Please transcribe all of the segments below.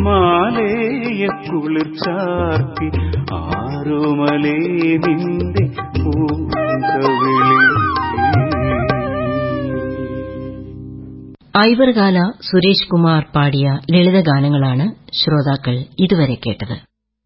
മാലേയ കുളിർച്ചാർത്തി ആറുമലേ നിന്റെ പൂങ്കവിളി ഐവർകാല സുരേഷ് കുമാർ പാടിയ ലളിതഗാനങ്ങളാണ് ശ്രോതാക്കൾ ഇതുവരെ കേട്ടത്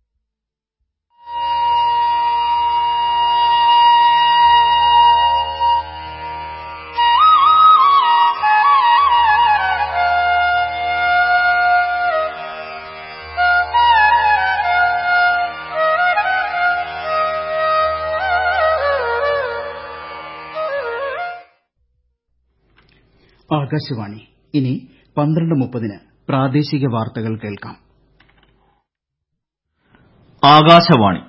ആകാശവാണി ഇനി പന്ത്രണ്ട് മുപ്പതിന് പ്രാദേശിക വാർത്തകൾ കേൾക്കാം ആകാശവാണി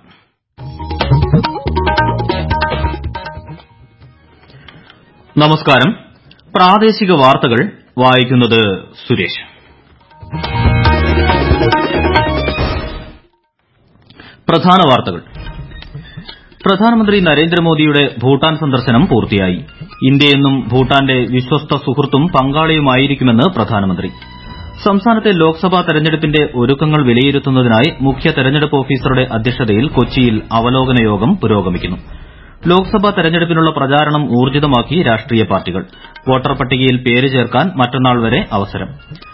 നമസ്കാരം പ്രാദേശിക വാർത്തകൾ വായിക്കുന്നത് സുരേഷ് പ്രധാന വാർത്തകൾ പ്രധാനമന്ത്രി നരേന്ദ്രമോദിയുടെ ഭൂട്ടാൻ സന്ദർശനം പൂർത്തിയായി ഇന്ത്യയെന്നും ഭൂട്ടാന്റെ വിശ്വസ്ത സുഹൃത്തും പങ്കാളിയുമായിരിക്കുമെന്ന് പ്രധാനമന്ത്രി സംസ്ഥാനത്തെ ലോക്സഭാ തെരഞ്ഞെടുപ്പിന്റെ ഒരുക്കങ്ങൾ വിലയിരുത്തുന്നതിനായി മുഖ്യ തെരഞ്ഞെടുപ്പ് ഓഫീസറുടെ അധ്യക്ഷതയിൽ കൊച്ചിയിൽ അവലോകന യോഗം പുരോഗമിക്കുന്നു ലോക്സഭാ തെരഞ്ഞെടുപ്പിനുള്ള പ്രചാരണം ഊർജിതമാക്കി രാഷ്ട്രീയ പാർട്ടികൾ വോട്ടർ പട്ടികയിൽ പേര് ചേർക്കാൻ മറ്റന്നാൾ വരെ അവസരം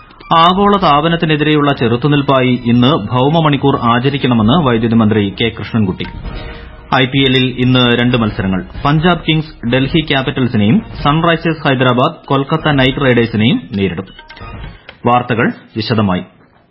ആഗോള താപനത്തിനെതിരെയുള്ള ചെറുത്തുനിൽപ്പായി ഇന്ന് ഭൌമമണിക്കൂർ ആചരിക്കണമെന്ന് വൈദ്യുതി മന്ത്രി കെ കൃഷ്ണൻകുട്ടി ഐപിഎല്ലിൽ ഇന്ന് രണ്ട് മത്സരങ്ങൾ പഞ്ചാബ് കിങ്സ് ഡൽഹി ക്യാപിറ്റൽസിനെയും സൺറൈസേഴ്സ് ഹൈദരാബാദ് കൊൽക്കത്ത നൈറ്റ് റൈഡേഴ്സിനെയും നേരിടും വാർത്തകൾ വിശദമായി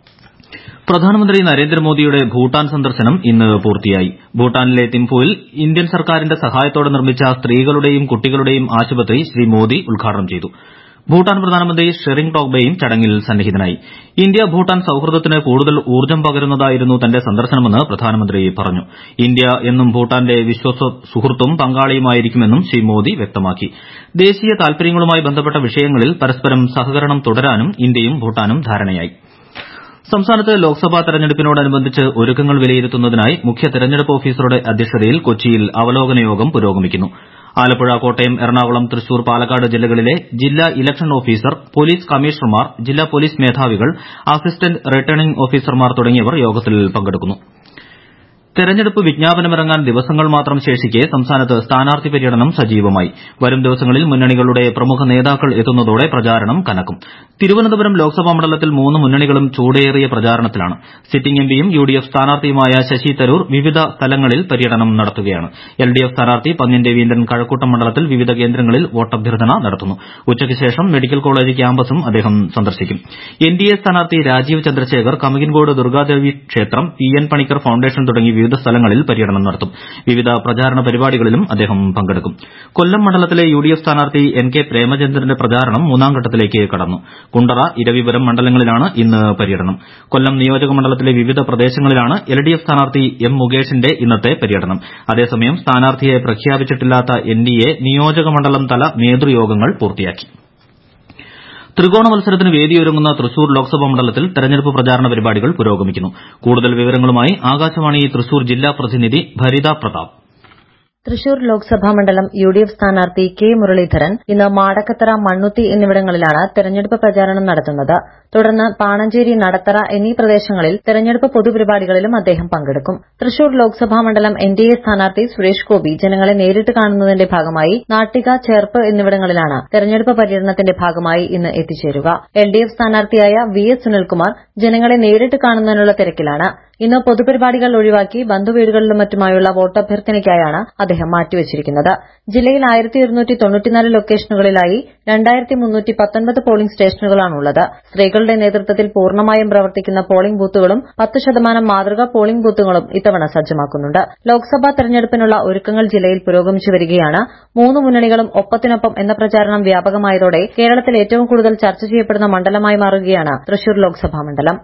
പ്രധാനമന്ത്രി നരേന്ദ്രമോദിയുടെ ഭൂട്ടാൻ സന്ദർശനം ഇന്ന് പൂർത്തിയായി ഭൂട്ടാനിലെ തിംഫുവിൽ ഇന്ത്യൻ സർക്കാരിന്റെ സഹായത്തോടെ നിർമ്മിച്ച സ്ത്രീകളുടെയും കുട്ടികളുടെയും ആശുപത്രി ശ്രീ മോദി ഉദ്ഘാടനം ചെയ്തു ഭൂട്ടാൻ പ്രധാനമന്ത്രി ഷെറിംഗ് ടോബ്ഗെയും ചടങ്ങിൽ സന്നിഹിതനായി ഇന്ത്യ ഭൂട്ടാൻ സൌഹൃദത്തിന് കൂടുതൽ ഊർജ്ജം പകരുന്നതായിരുന്നു തന്റെ സന്ദർശനമെന്ന് പ്രധാനമന്ത്രി പറഞ്ഞു ഇന്ത്യ എന്നും ഭൂട്ടാന്റെ വിശ്വസ്ത സുഹൃത്തും പങ്കാളിയുമായിരിക്കുമെന്നും ശ്രീ മോദി വ്യക്തമാക്കി ദേശീയ താൽപര്യങ്ങളുമായി ബന്ധപ്പെട്ട വിഷയങ്ങളിൽ പരസ്പരം സഹകരണം തുടരാനും ഇന്ത്യയും ഭൂട്ടാനും ധാരണയായി സംസ്ഥാനത്ത് ലോക്സഭാ തെരഞ്ഞെടുപ്പിനോടനുബന്ധിച്ച് ഒരുക്കങ്ങൾ വിലയിരുത്തുന്നതിനായി മുഖ്യ തെരഞ്ഞെടുപ്പ് ഓഫീസറുടെ അധ്യക്ഷതയിൽ കൊച്ചിയിൽ അവലോകന യോഗം പുരോഗമിക്കുന്നു ആലപ്പുഴ കോട്ടയം എറണാകുളം തൃശൂർ പാലക്കാട് ജില്ലകളിലെ ജില്ലാ ഇലക്ഷൻ ഓഫീസർ പോലീസ് കമ്മീഷണർമാർ ജില്ലാ പോലീസ് മേധാവികൾ അസിസ്റ്റന്റ് റിട്ടേണിംഗ് ഓഫീസർമാർ തുടങ്ങിയവർ യോഗത്തിൽ പങ്കെടുക്കുന്നു തെരഞ്ഞെടുപ്പ് വിജ്ഞാപനമിറങ്ങാൻ ദിവസങ്ങൾ മാത്രം ശേഷിക്കെ സംസ്ഥാനത്ത് സ്ഥാനാർത്ഥി പര്യടനം സജീവമായി വരും ദിവസങ്ങളിൽ മുന്നണികളുടെ പ്രമുഖ നേതാക്കൾ എത്തുന്നതോടെ പ്രചാരണം കനക്കും തിരുവനന്തപുരം ലോക്സഭാ മണ്ഡലത്തിൽ മൂന്ന് മുന്നണികളും ചൂടേറിയ പ്രചാരണത്തിലാണ് സിറ്റിംഗ് എംപിയും യുഡിഎഫ് സ്ഥാനാർത്ഥിയുമായ ശശി തരൂർ വിവിധ സ്ഥലങ്ങളിൽ പര്യടനം നടത്തുകയാണ് എൽഡിഎഫ് സ്ഥാനാർത്ഥി പന്ന്യൻ രവീന്ദ്രൻ കഴക്കൂട്ടം മണ്ഡലത്തിൽ വിവിധ കേന്ദ്രങ്ങളിൽ വോട്ടഭ്യർത്ഥന നടത്തുന്നു ഉച്ചയ്ക്ക് ശേഷം മെഡിക്കൽ കോളേജ് ക്യാമ്പസും അദ്ദേഹം സന്ദർശിക്കും എൻഡിഎ സ്ഥാനാർത്ഥി രാജീവ് ചന്ദ്രശേഖർ കമുകിൻകോട് ദുർഗാദേവി ക്ഷേത്രം പി എൻ പണിക്കർ ഫൌണ്ടേഷൻ തുടങ്ങി വിവിധ സ്ഥലങ്ങളിൽ പര്യടനം നടത്തും വിവിധ പ്രചാരണ പരിപാടികളിലും അദ്ദേഹം പങ്കെടുക്കും കൊല്ലം മണ്ഡലത്തിലെ യുഡിഎഫ് സ്ഥാനാർത്ഥി എൻ കെ പ്രേമചന്ദ്രന്റെ പ്രചാരണം മൂന്നാം ഘട്ടത്തിലേക്ക് കടന്നു കുണ്ടറ ഇരവിപുരം മണ്ഡലങ്ങളിലാണ് ഇന്ന് പര്യടനം കൊല്ലം നിയോജക മണ്ഡലത്തിലെ വിവിധ പ്രദേശങ്ങളിലാണ് എൽഡിഎഫ് സ്ഥാനാർത്ഥി എം മുകേഷിന്റെ ഇന്നത്തെ പര്യടനം അതേസമയം സ്ഥാനാർത്ഥിയെ പ്രഖ്യാപിച്ചിട്ടില്ലാത്ത എൻഡിഎ നിയോജക മണ്ഡലം തല നേതൃയോഗങ്ങൾ പൂർത്തിയാക്കി ത്രികോണ മത്സരത്തിന് വേദിയൊരുങ്ങുന്ന തൃശൂർ ലോക്സഭാ മണ്ഡലത്തിൽ തെരഞ്ഞെടുപ്പ് പ്രചാരണ പരിപാടികൾ പുരോഗമിക്കുന്നു കൂടുതൽ വിവരങ്ങളുമായി ആകാശവാണി തൃശൂർ ജില്ലാ പ്രതിനിധി ഭരിത പ്രതാപ് തൃശൂർ ലോക്സഭാ മണ്ഡലം യു ഡി എഫ് സ്ഥാനാർത്ഥി കെ മുരളീധരൻ ഇന്ന് മാടക്കത്തറ മണ്ണുത്തി എന്നിവിടങ്ങളിലാണ് തെരഞ്ഞെടുപ്പ് പ്രചാരണം നടത്തുന്നത് തുടർന്ന് പാണഞ്ചേരി നടത്തറ എന്നീ പ്രദേശങ്ങളിൽ തെരഞ്ഞെടുപ്പ് പൊതുപരിപാടികളിലും അദ്ദേഹം പങ്കെടുക്കും തൃശൂർ ലോക്സഭാ മണ്ഡലം എൻ ഡി എ സ്ഥാനാർത്ഥി സുരേഷ് ഗോപി ജനങ്ങളെ നേരിട്ട് കാണുന്നതിന്റെ ഭാഗമായി നാട്ടിക ചേർപ്പ് എന്നിവിടങ്ങളിലാണ് തെരഞ്ഞെടുപ്പ് പര്യടനത്തിന്റെ ഭാഗമായി ഇന്ന് എത്തിച്ചേരുക എൽ ഡി എഫ് സ്ഥാനാർത്ഥിയായ വി എസ് സുനിൽകുമാർ ജനങ്ങളെ നേരിട്ട് കാണുന്നതിനുള്ള തിരക്കിലാണ് ഇന്ന് പൊതുപരിപാടികൾ ഒഴിവാക്കി ബന്ധുവീടുകളിലും മറ്റുമായുള്ള വോട്ടഭ്യർത്ഥനയ്ക്കായാണ് അദ്ദേഹം മാറ്റിവച്ചിരിക്കുന്നത് ജില്ലയിൽ ആയിരത്തി ഒരുന്നൂറ്റി തൊണ്ണൂറ്റിനാല് ലൊക്കേഷനുകളിലായി രണ്ടായിരത്തി മുന്നൂറ്റി പത്തൊൻപത് പോളിംഗ് സ്റ്റേഷനുകളാണുള്ളത് സ്ത്രീകളുടെ നേതൃത്വത്തിൽ പൂർണ്ണമായും പ്രവർത്തിക്കുന്ന പോളിംഗ് ബൂത്തുകളും പത്ത് ശതമാനം മാതൃകാ പോളിംഗ് ബൂത്തുകളും ഇത്തവണ സജ്ജമാക്കുന്നുണ്ട് ലോക്സഭാ തെരഞ്ഞെടുപ്പിനുള്ള ഒരുക്കങ്ങൾ ജില്ലയിൽ പുരോഗമിച്ചു വരികയാണ് മൂന്ന് മുന്നണികളും ഒപ്പത്തിനൊപ്പം എന്ന പ്രചാരണം വ്യാപകമായതോടെ കേരളത്തിൽ ഏറ്റവും കൂടുതൽ ചർച്ച ചെയ്യപ്പെടുന്ന മണ്ഡലമായി മാറുകയാണ് തൃശൂർ ലോക്സഭാ മണ്ഡലം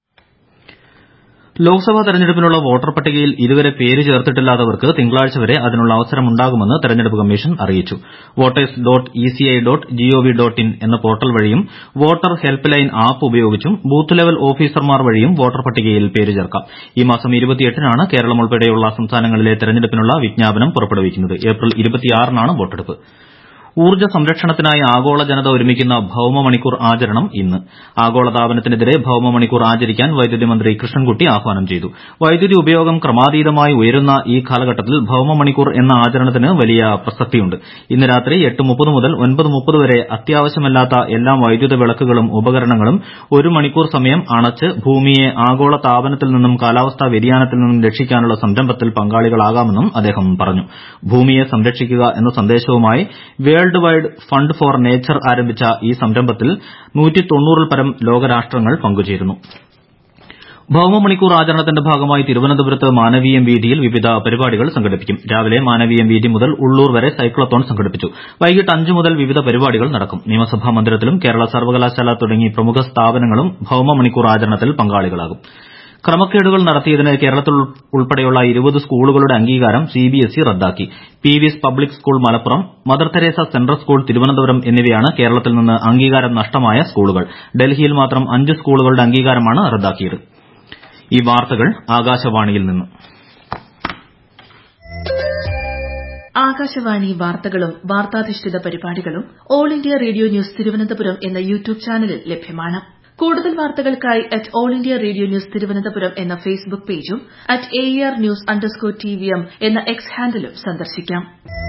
ലോക്സഭാ തെരഞ്ഞെടുപ്പിനുള്ള വോട്ടർ പട്ടികയിൽ ഇതുവരെ പേര് ചേർത്തിട്ടില്ലാത്തവർക്ക് തിങ്കളാഴ്ച വരെ അതിനുള്ള അവസരമുണ്ടാകുമെന്ന് തെരഞ്ഞെടുപ്പ് കമ്മീഷൻ അറിയിച്ചു voters dot ECI dot GOV dot in എന്ന പോർട്ടൽ വഴിയും വോട്ടർ ഹെൽപ്പ് ലൈൻ ആപ്പ് ഉപയോഗിച്ചും ബൂത്ത് ലെവൽ ഓഫീസർമാർ വഴിയും വോട്ടർ പട്ടികയിൽ പേര് ചേർക്കാം ഈ മാസം ഇരുപത്തിയെട്ടിനാണ് കേരളം ഉൾപ്പെടെയുള്ള സംസ്ഥാനങ്ങളിലെ തെരഞ്ഞെടുപ്പിനുള്ള വിജ്ഞാപനം പുറപ്പെടുവിക്കുന്നത് ഏപ്രിൽ ഇരുപത്തിയാറിനാണ് വോട്ടെടുപ്പ് ഊർജ്ജ സംരക്ഷണത്തിനായി ആഗോള ജനത ഒരുമിക്കുന്ന ഭൌമമണിക്കൂർ ആചരണം ഇന്ന് ആഗോളതാപനത്തിനെതിരെ ഭൌമമണിക്കൂർ ആചരിക്കാൻ വൈദ്യുതി മന്ത്രി കൃഷ്ണൻകുട്ടി ആഹ്വാനം ചെയ്തു വൈദ്യുതി ഉപയോഗം ക്രമാതീതമായി ഉയരുന്ന ഈ കാലഘട്ടത്തിൽ ഭൌമമണിക്കൂർ എന്ന ആചരണത്തിന് വലിയ പ്രസക്തിയുണ്ട് ഇന്ന് രാത്രി എട്ട് മുപ്പത് മുതൽ ഒൻപത് മുപ്പത് വരെ അത്യാവശ്യമല്ലാത്ത എല്ലാ വൈദ്യുത വിളക്കുകളും ഉപകരണങ്ങളും ഒരു മണിക്കൂർ സമയം അണച്ച് ഭൂമിയെ ആഗോള താപനത്തിൽ നിന്നും കാലാവസ്ഥാ വ്യതിയാനത്തിൽ നിന്നും രക്ഷിക്കാനുള്ള സംരംഭത്തിൽ പങ്കാളികളാകാമെന്നും അദ്ദേഹം പറഞ്ഞു ഭൂമിയെ സംരക്ഷിക്കുക എന്ന സന്ദേശവുമായി World Wide Fund for Nature ആരംഭിച്ച ഈ സംരംഭത്തിൽ ൽ പരം ലോകരാഷ്ട്രങ്ങൾ പങ്കുചേരുന്നു ഭൌമമണിക്കൂർ ആചരണത്തിന്റെ ഭാഗമായി തിരുവനന്തപുരത്ത് മാനവീയം വീഥിയിൽ വിവിധ പരിപാടികൾ സംഘടിപ്പിക്കും രാവിലെ മാനവീയം വീഥി മുതൽ ഉള്ളൂർ വരെ സൈക്ലത്തോൺ സംഘടിപ്പിച്ചു വൈകിട്ട് അഞ്ച് മുതൽ വിവിധ പരിപാടികൾ നടക്കും നിയമസഭാ മന്ദിരത്തിലും കേരള സർവകലാശാല തുടങ്ങി പ്രമുഖ സ്ഥാപനങ്ങളും ഭൌമമണിക്കൂർ ആചരണത്തിൽ പങ്കാളികളാകും ക്രമക്കേടുകൾ നടത്തിയതിന് കേരളത്തിൽ ഉൾപ്പെടെയുള്ള ഇരുപത് സ്കൂളുകളുടെ അംഗീകാരം സിബിഎസ്ഇ റദ്ദാക്കി PVS public school Malappuram Mother Teresa central school Thiruvananthapuram എന്നിവയാണ് കേരളത്തിൽ നിന്ന് അംഗീകാരം നഷ്ടമായ സ്കൂളുകൾ ഡൽഹിയിൽ മാത്രം അഞ്ച് സ്കൂളുകളുടെ അംഗീകാരമാണ് റദ്ദാക്കിയത് ഈ വാർത്തകൾ ആകാശവാണിയിൽ നിന്ന് ആകാശവാണി വാർത്തകളും വാർത്താധിഷ്ഠിത പരിപാടികളും all India radio news Thiruvananthapuram എന്ന യൂട്യൂബ് ചാനലിൽ ലഭ്യമാണ് കൂടുതൽ വാർത്തകൾക്കായി at all India radio news Thiruvananthapuram എന്ന ഫേസ്ബുക്ക് പേജും at A R news underscore T V M എന്ന എക്സ് ഹാൻഡിലും സന്ദർശിക്കാം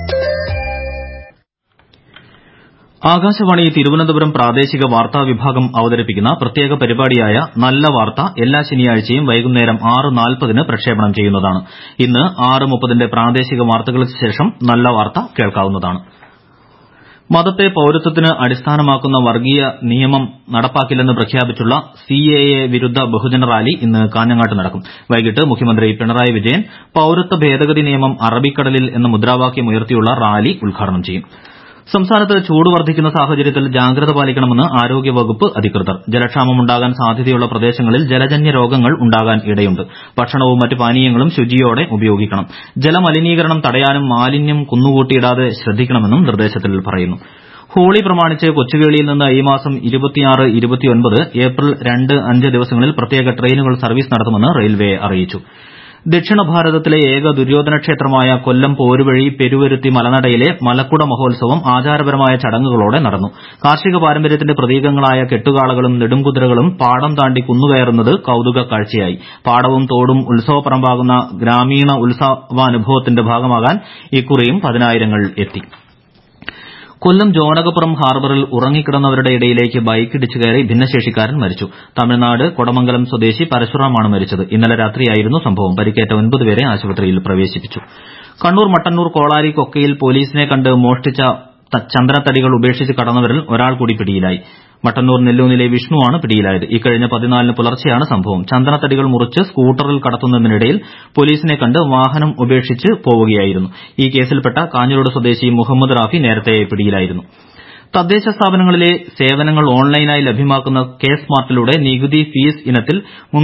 ആകാശവാണി തിരുവനന്തപുരം പ്രാദേശിക വാർത്താ വിഭാഗം അവതരിപ്പിക്കുന്ന പ്രത്യേക പരിപാടിയായ നല്ല വാർത്ത എല്ലാ ശനിയാഴ്ചയും വൈകുന്നേരം ആറ് നാൽപ്പതിന് പ്രക്ഷേപണം ചെയ്യുന്നതാണ് ഇന്ന് ആറ് മുപ്പതിന്റെ പ്രാദേശിക വാർത്തകൾക്ക് ശേഷം നല്ല വാർത്ത കേൾക്കാവുന്നതാണ് മതത്തെ പൌരത്വത്തിന് അടിസ്ഥാനമാക്കുന്ന വർഗീയ നിയമം നടപ്പാക്കില്ലെന്ന് പ്രഖ്യാപിച്ചുള്ള സിഎഎ വിരുദ്ധ ബഹുജന റാലി ഇന്ന് കാഞ്ഞങ്ങാട്ട് നടക്കും വൈകിട്ട് മുഖ്യമന്ത്രി പിണറായി വിജയൻ പൌരത്വ ഭേദഗതി നിയമം അറബിക്കടലിൽ എന്ന മുദ്രാവാക്യം ഉയർത്തിയുള്ള റാലി ഉദ്ഘാടനം ചെയ്യും സംസ്ഥാനത്ത് ചൂട് വർദ്ധിക്കുന്ന സാഹചര്യത്തിൽ ജാഗ്രത പാലിക്കണമെന്ന് ആരോഗ്യവകുപ്പ് അധികൃതർ ജലക്ഷാമമുണ്ടാകാൻ സാധ്യതയുള്ള പ്രദേശങ്ങളിൽ ജലജന്യ രോഗങ്ങൾ ഉണ്ടാകാൻ ഇടയുണ്ട് ഭക്ഷണവും മറ്റ് പാനീയങ്ങളും ശുചിയോടെ ഉപയോഗിക്കണം ജലമലിനീകരണം തടയാനും മാലിന്യം കുന്നുകൂട്ടിയിടാതെ ശ്രദ്ധിക്കണമെന്നും നിർദ്ദേശത്തിൽ പറയുന്നു ഹോളി പ്രമാണിച്ച് കൊച്ചുവേളിയിൽ നിന്ന് ഈ മാസം ഏപ്രിൽ രണ്ട് അഞ്ച് ദിവസങ്ങളിൽ പ്രത്യേക ട്രെയിനുകൾ സർവീസ് നടത്തുമെന്ന് റെയിൽവേ അറിയിച്ചു ദക്ഷിണ ഭാരതത്തിലെ ഏക ദുര്യോധന ക്ഷേത്രമായ കൊല്ലം പോരുവഴി പെരുവരുത്തി മലനടയിലെ മലക്കുട മഹോത്സവം ആചാരപരമായ ചടങ്ങുകളോടെ നടന്നു കാർഷിക പാരമ്പര്യത്തിന്റെ പ്രതീകങ്ങളായ കെട്ടുകാളകളും നെടുംകുതിരകളും പാടം താണ്ടി കുന്നുകയറുന്നത് കൌതുക കാഴ്ചയായി പാടവും തോടും ഉത്സവപ്പറമ്പാകുന്ന ഗ്രാമീണ ഉത്സവാനുഭവത്തിന്റെ ഭാഗമാകാൻ ഇക്കുറിയും പതിനായിരങ്ങൾ എത്തി കൊല്ലം ജോനകപ്പുറം ഹാർബറിൽ ഉറങ്ങിക്കിടന്നവരുടെ ഇടയിലേക്ക് ബൈക്കിടിച്ചു കയറി ഭിന്നശേഷിക്കാരൻ മരിച്ചു തമിഴ്നാട് കൊടമംഗലം സ്വദേശി പരശുറാമാണ് മരിച്ചത് ഇന്നലെ രാത്രിയായിരുന്നു സംഭവം പരിക്കേറ്റ ഒൻപത് പേരെ ആശുപത്രിയിൽ പ്രവേശിപ്പിച്ചു കണ്ണൂർ മട്ടന്നൂർ കോളാരി കൊക്കയിൽ പോലീസിനെ കണ്ട് മോഷ്ടിച്ച ചന്ദനത്തടികൾ ഉപേക്ഷിച്ച് കടന്നവരിൽ ഒരാൾ കൂടി പിടിയിലായി മട്ടന്നൂർ നെല്ലൂന്നിലെ വിഷ്ണുവാണ് പിടിയിലായത് ഇക്കഴിഞ്ഞ പതിനാലിന് പുലർച്ചെയാണ് സംഭവം ചന്ദനത്തടികൾ മുറിച്ച് സ്കൂട്ടറിൽ കടത്തുന്നതിനിടയിൽ പോലീസിനെ കണ്ട് വാഹനം ഉപേക്ഷിച്ച് പോവുകയായിരുന്നു ഈ കേസിൽപ്പെട്ട കാഞ്ഞിരോട് സ്വദേശി മുഹമ്മദ് റാഫി നേരത്തെ പിടിയിലായിരുന്നു തദ്ദേശ സ്ഥാപനങ്ങളിലെ സേവനങ്ങൾ ഓൺലൈനായി ലഭ്യമാക്കുന്ന കെ സ്മാർട്ടിലൂടെ നികുതി ഫീസ് ഇനത്തിൽ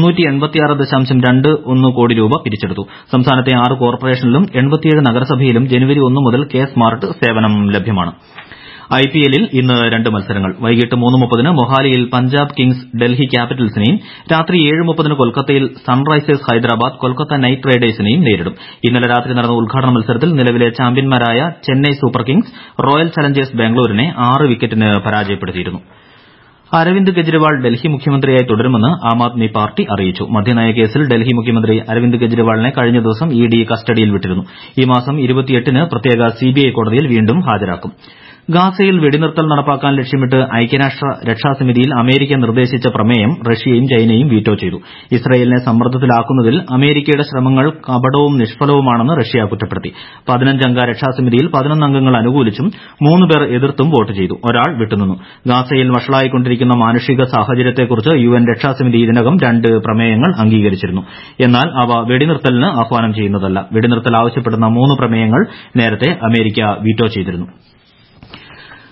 കോടി രൂപ പിരിച്ചെടുത്തു സംസ്ഥാനത്തെ ആറ് കോർപ്പറേഷനിലും നഗരസഭയിലും ജനുവരി ഒന്ന് മുതൽ കെ സ്മാർട്ട് സേവനം ലഭ്യമാണ് ഐപിഎല്ലിൽ ഇന്ന് രണ്ട് മത്സരങ്ങൾ വൈകിട്ട് മൂന്ന് മുപ്പതിന് മൊഹാലിയിൽ പഞ്ചാബ് കിങ്സ് ഡൽഹി ക്യാപിറ്റൽസിനെയും രാത്രി ഏഴ് മുപ്പതിന് കൊൽക്കത്തയിൽ സൺറൈസേഴ്സ് ഹൈദരാബാദ് കൊൽക്കത്ത നൈറ്റ് റൈഡേഴ്സിനെയും നേരിടും ഇന്നലെ രാത്രി നടന്ന ഉദ്ഘാടന മത്സരത്തിൽ നിലവിലെ ചാമ്പ്യന്മാരായ Chennai Super Kings Royal Challengers ബാംഗ്ലൂരിനെ ആറ് വിക്കറ്റിന് പരാജയപ്പെടുത്തിയിരുന്നു അരവിന്ദ് കെജ്രിവാൾ ഡൽഹി മുഖ്യമന്ത്രിയായി തുടരുമെന്ന് ആം ആദ്മി പാർട്ടി അറിയിച്ചു മദ്യനയ കേസിൽ ഡൽഹി മുഖ്യമന്ത്രി അരവിന്ദ് കെജ്രിവാളിനെ കഴിഞ്ഞ ദിവസം ഇഡി കസ്റ്റഡിയിൽ വിട്ടിരുന്നു ഈ മാസം ന് പ്രത്യേക സിബിഐ കോടതിയിൽ വീണ്ടും ഹാജരാക്കും ഗാസയിൽ വെടിനിർത്തൽ നടപ്പാക്കാൻ ലക്ഷ്യമിട്ട് ഐക്യരാഷ്ട്ര രക്ഷാസമിതിയിൽ അമേരിക്ക നിർദ്ദേശിച്ച പ്രമേയം റഷ്യയും ചൈനയും വീറ്റോ ചെയ്തു ഇസ്രയേലിനെ സമ്മർദ്ദത്തിലാക്കുന്നതിൽ അമേരിക്കയുടെ ശ്രമങ്ങൾ കപടവും നിഷ്ഫലവുമാണെന്ന് റഷ്യ കുറ്റപ്പെടുത്തി പതിനഞ്ചംഗ രക്ഷാസമിതിയിൽ പതിനൊന്ന് അംഗങ്ങൾ അനുകൂലിച്ചും മൂന്ന് പേർ എതിർത്തും വോട്ട് ചെയ്തു ഒരാൾ വിട്ടുനിന്നു ഗാസയിൽ വഷളായിക്കൊണ്ടിരിക്കുന്ന മാനുഷിക സാഹചര്യത്തെക്കുറിച്ച് യുഎൻ രക്ഷാസമിതി ഇതിനകം രണ്ട് പ്രമേയങ്ങൾ അംഗീകരിച്ചിരുന്നു എന്നാൽ അവ വെടിനിർത്തലിന് ആഹ്വാനം ചെയ്യുന്നതല്ല വെടിനിർത്തൽ ആവശ്യപ്പെടുന്ന മൂന്ന് പ്രമേയങ്ങൾ നേരത്തെ അമേരിക്ക വീറ്റോ ചെയ്തിരുന്നു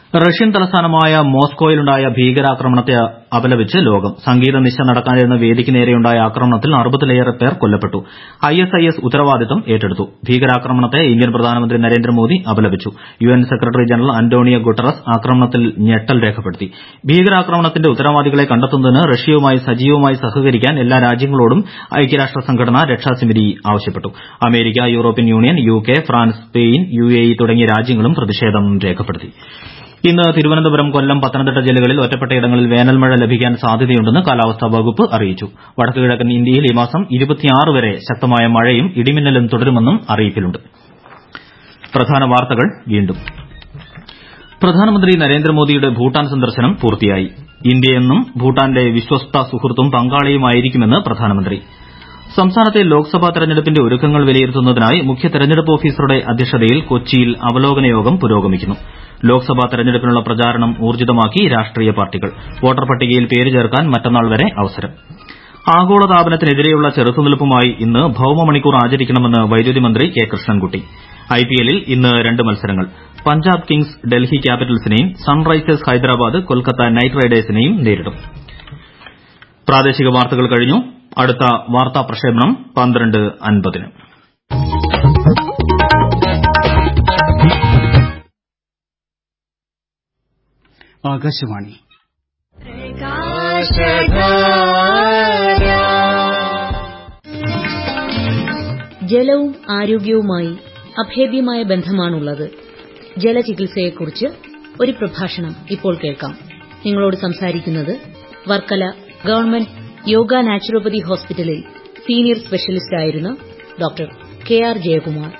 റഷ്യൻ തലസ്ഥാനമായ മോസ്കോയിലുണ്ടായ ഭീകരാക്രമണത്തെ അപലപിച്ച് ലോകം സംഗീത നിശ നടക്കാനിരുന്ന വേദിക്ക് നേരെയുണ്ടായ ആക്രമണത്തിൽ അറുപതിലേറെ പേർ കൊല്ലപ്പെട്ടു ഐഎസ്ഐഎസ് ഉത്തരവാദിത്തം ഏറ്റെടുത്തു ഭീകരാക്രമണത്തെ ഇന്ത്യൻ പ്രധാനമന്ത്രി നരേന്ദ്രമോദി അപലപിച്ചു UN secretary general Antonio Guterres ആക്രമണത്തിൽ ഞെട്ടൽ രേഖപ്പെടുത്തി ഭീകരാക്രമണത്തിന്റെ ഉത്തരവാദികളെ കണ്ടെത്തുന്നതിന് റഷ്യയുമായി സജീവമായി സഹകരിക്കാൻ എല്ലാ രാജ്യങ്ങളോടും ഐക്യരാഷ്ട്ര സംഘടന രക്ഷാസമിതി ആവശ്യപ്പെട്ടു America European Union UK France Spain UAE തുടങ്ങിയ രാജ്യങ്ങളും പ്രതിഷേധം രേഖപ്പെടുത്തി ഇന്ന് തിരുവനന്തപുരം കൊല്ലം പത്തനംതിട്ട ജില്ലകളിൽ ഒറ്റപ്പെട്ടയിടങ്ങളിൽ വേനൽമഴ ലഭിക്കാൻ സാധ്യതയുണ്ടെന്ന് കാലാവസ്ഥാ വകുപ്പ് അറിയിച്ചു വടക്ക് കിഴക്കൻ ഇന്ത്യയിൽ ഈ മാസം വരെ ശക്തമായ മഴയും ഇടിമിന്നലും തുടരുമെന്നും അറിയിപ്പിലുണ്ട് പ്രധാന വാർത്തകൾ വീണ്ടും പ്രധാനമന്ത്രി നരേന്ദ്രമോദിയുടെ ഭൂട്ടാൻ സന്ദർശനം പൂർത്തിയായി ഇന്ത്യയെന്നും ഭൂട്ടാന്റെ വിശ്വസ്ത സുഹൃത്തും പങ്കാളിയുമായിരിക്കുമെന്ന് പ്രധാനമന്ത്രി സംസ്ഥാനത്തെ ലോക്സഭാ തെരഞ്ഞെടുപ്പിന്റെ ഒരുക്കങ്ങൾ വിലയിരുത്തുന്നതിനായി മുഖ്യ തെരഞ്ഞെടുപ്പ് ഓഫീസറുടെ അധ്യക്ഷതയിൽ കൊച്ചിയിൽ അവലോകന യോഗം പുരോഗമിക്കുന്നു ലോക്സഭാ തെരഞ്ഞെടുപ്പിനുള്ള പ്രചാരണം ഊർജ്ജിതമാക്കി രാഷ്ട്രീയ പാർട്ടികൾ വോട്ടർ പട്ടികയിൽ പേര് ചേർക്കാൻ മറ്റന്നാൾ വരെ അവസരം ആഗോളതാപനത്തിനെതിരെയുള്ള ചെറുത്തുനിൽപ്പുമായി ഇന്ന് ഭൌമമണിക്കൂർ ആചരിക്കണമെന്ന് വൈദ്യുതി മന്ത്രി കെ കൃഷ്ണൻകുട്ടി ഐപിഎല്ലിൽ ഇന്ന് രണ്ട് മത്സരങ്ങൾ പഞ്ചാബ് കിങ്സ് ഡൽഹി ക്യാപിറ്റൽസിനെയും സൺറൈസേഴ്സ് ഹൈദരാബാദ് കൊൽക്കത്ത നൈറ്റ് റൈഡേഴ്സിനെയും നേരിടും പ്രാദേശിക വാർത്തകൾ കഴിഞ്ഞു അടുത്ത വാർത്താ പ്രക്ഷേപണം പന്ത്രണ്ട് അൻപതിന് ആകാശവാണി ജലവും ആരോഗ്യവുമായി അഭേദ്യമായ ബന്ധമാണുള്ളത് ജലചികിത്സയെക്കുറിച്ച് ഒരു പ്രഭാഷണം ഇപ്പോൾ കേൾക്കാം നിങ്ങളോട് സംസാരിക്കുന്നത് വർക്കല ഗവൺമെന്റ് യോഗ നാച്ചുറോപ്പതി ഹോസ്പിറ്റലിൽ സീനിയർ സ്പെഷ്യലിസ്റ്റ് ആയിരുന്ന ഡോക്ടർ കെ ആർ ജയകുമാർ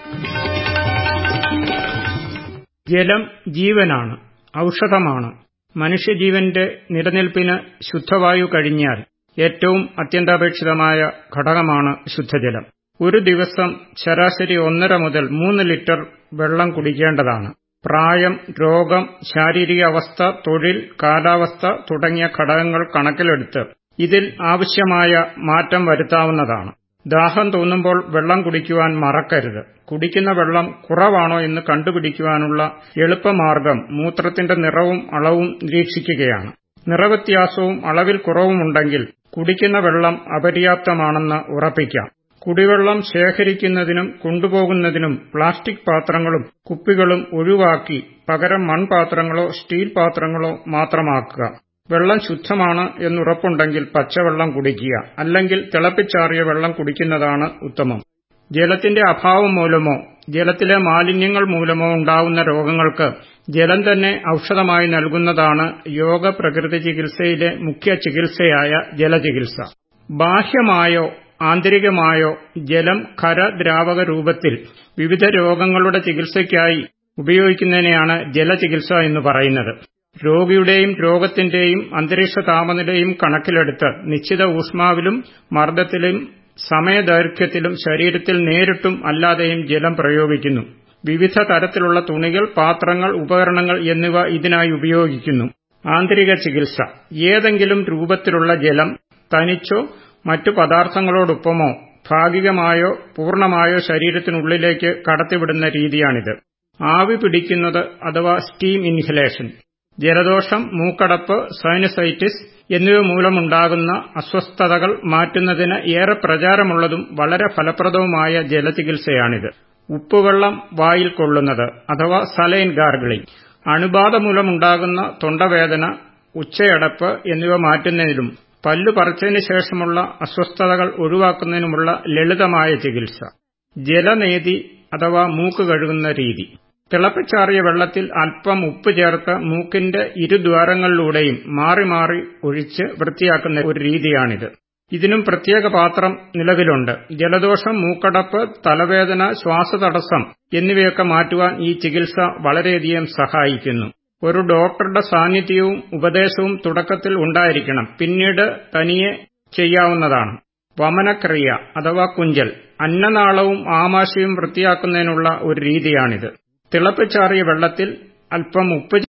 ജലം ജീവനാണ് ഔഷധമാണ് മനുഷ്യജീവന്റെ നിലനിൽപ്പിന് ശുദ്ധവായു കഴിഞ്ഞാൽ ഏറ്റവും അത്യന്താപേക്ഷിതമായ ഘടകമാണ് ശുദ്ധജലം ഒരു ദിവസം ശരാശരി ഒന്നര മുതൽ മൂന്ന് ലിറ്റർ വെള്ളം കുടിക്കേണ്ടതാണ് പ്രായം രോഗം ശാരീരിക അവസ്ഥ തൊഴിൽ കാലാവസ്ഥ തുടങ്ങിയ ഘടകങ്ങൾ കണക്കിലെടുത്ത് ഇതിൽ ആവശ്യമായ മാറ്റം വരുത്താവുന്നതാണ് ദാഹം തോന്നുമ്പോൾ വെള്ളം കുടിക്കുവാൻ മറക്കരുത് കുടിക്കുന്ന വെള്ളം കുറവാണോ എന്ന് കണ്ടുപിടിക്കുവാനുള്ള എളുപ്പമാർഗം മൂത്രത്തിന്റെ നിറവും അളവും നിരീക്ഷിക്കുകയാണ് നിറവ്യത്യാസവും അളവിൽ കുറവുമുണ്ടെങ്കിൽ കുടിക്കുന്ന വെള്ളം അപര്യാപ്തമാണെന്ന് ഉറപ്പിക്കാം കുടിവെള്ളം ശേഖരിക്കുന്നതിനും കൊണ്ടുപോകുന്നതിനും പ്ലാസ്റ്റിക് പാത്രങ്ങളും കുപ്പികളും ഒഴിവാക്കി പകരം മൺപാത്രങ്ങളോ സ്റ്റീൽ പാത്രങ്ങളോ മാത്രമാക്കുക വെള്ളം ശുദ്ധമാണ് എന്നുറപ്പുണ്ടെങ്കിൽ പച്ചവെള്ളം കുടിക്കുക അല്ലെങ്കിൽ തിളപ്പിച്ചാറിയ വെള്ളം കുടിക്കുന്നതാണ് ഉത്തമം ജലത്തിന്റെ അഭാവം മൂലമോ ജലത്തിലെ മാലിന്യങ്ങൾ മൂലമോ ഉണ്ടാകുന്ന രോഗങ്ങൾക്ക് ജലം തന്നെ ഔഷധമായി നൽകുന്നതാണ് യോഗ പ്രകൃതി ചികിത്സയിലെ മുഖ്യ ചികിത്സയായ ജലചികിത്സ ബാഹ്യമായോ ആന്തരികമായോ ജലം ഖരദ്രാവക രൂപത്തിൽ വിവിധ രോഗങ്ങളുടെ ചികിത്സയ്ക്കായി ഉപയോഗിക്കുന്നതിനെയാണ് ജലചികിത്സ എന്ന് പറയുന്നത് രോഗിയുടെയും രോഗത്തിന്റെയും അന്തരീക്ഷ താപനിലയും കണക്കിലെടുത്ത് നിശ്ചിത ഊഷ്മാവിലും മർദ്ദത്തിലും സമയദൈർഘ്യത്തിലും ശരീരത്തിൽ നേരിട്ടും അല്ലാതെയും ജലം പ്രയോഗിക്കുന്നു വിവിധ തരത്തിലുള്ള തുണികൾ പാത്രങ്ങൾ ഉപകരണങ്ങൾ എന്നിവ ഇതിനായി ഉപയോഗിക്കുന്നു ആന്തരിക ചികിത്സ ഏതെങ്കിലും രൂപത്തിലുള്ള ജലം തനിച്ചോ മറ്റു പദാർത്ഥങ്ങളോടൊപ്പമോ ഭാഗികമായോ പൂർണ്ണമായോ ശരീരത്തിനുള്ളിലേക്ക് കടത്തിവിടുന്ന രീതിയാണിത് ആവി പിടിക്കുന്നത് അഥവാ സ്റ്റീം ഇൻഹലേഷൻ ജലദോഷം മൂക്കടപ്പ് സൈനസൈറ്റിസ് എന്നിവ മൂലമുണ്ടാകുന്ന അസ്വസ്ഥതകൾ മാറ്റുന്നതിന് ഏറെ പ്രചാരമുള്ളതും വളരെ ഫലപ്രദവുമായ ജലചികിത്സയാണിത് ഉപ്പുവെള്ളം വായിൽ കൊള്ളുന്നത് അഥവാ സലൈൻ ഗാർഗിളിംഗ് അണുബാധ മൂലമുണ്ടാകുന്ന തൊണ്ടവേദന ഉച്ചയടപ്പ് എന്നിവ മാറ്റുന്നതിനും പല്ലു പറിച്ചതിന് ശേഷമുള്ള അസ്വസ്ഥതകൾ ഒഴിവാക്കുന്നതിനുമുള്ള ലളിതമായ ചികിത്സ ജലനേതി അഥവാ മൂക്ക് കഴുകുന്ന രീതി തിളപ്പിച്ചാറിയ വെള്ളത്തിൽ അല്പം ഉപ്പ് ചേർത്ത് മൂക്കിന്റെ ഇരുദ്വാരങ്ങളിലൂടെയും മാറി മാറി ഒഴിച്ച് വൃത്തിയാക്കുന്ന ഒരു രീതിയാണിത് ഇതിനും പ്രത്യേക പാത്രം നിലവിലുണ്ട് ജലദോഷം മൂക്കടപ്പ് തലവേദന ശ്വാസതടസ്സം എന്നിവയൊക്കെ മാറ്റുവാൻ ഈ ചികിത്സ വളരെയധികം സഹായിക്കുന്നു ഒരു ഡോക്ടറുടെ സാന്നിധ്യവും ഉപദേശവും തുടക്കത്തിൽ ഉണ്ടായിരിക്കണം പിന്നീട് തനിയെ ചെയ്യാവുന്നതാണ് വമനക്രിയ അഥവാ കുഞ്ചൽ അന്നനാളവും ആമാശയവും വൃത്തിയാക്കുന്നതിനുള്ള ഒരു രീതിയാണിത് തിളപ്പിച്ചാറിയ വെള്ളത്തിൽ അല്പം ഉപ്പ്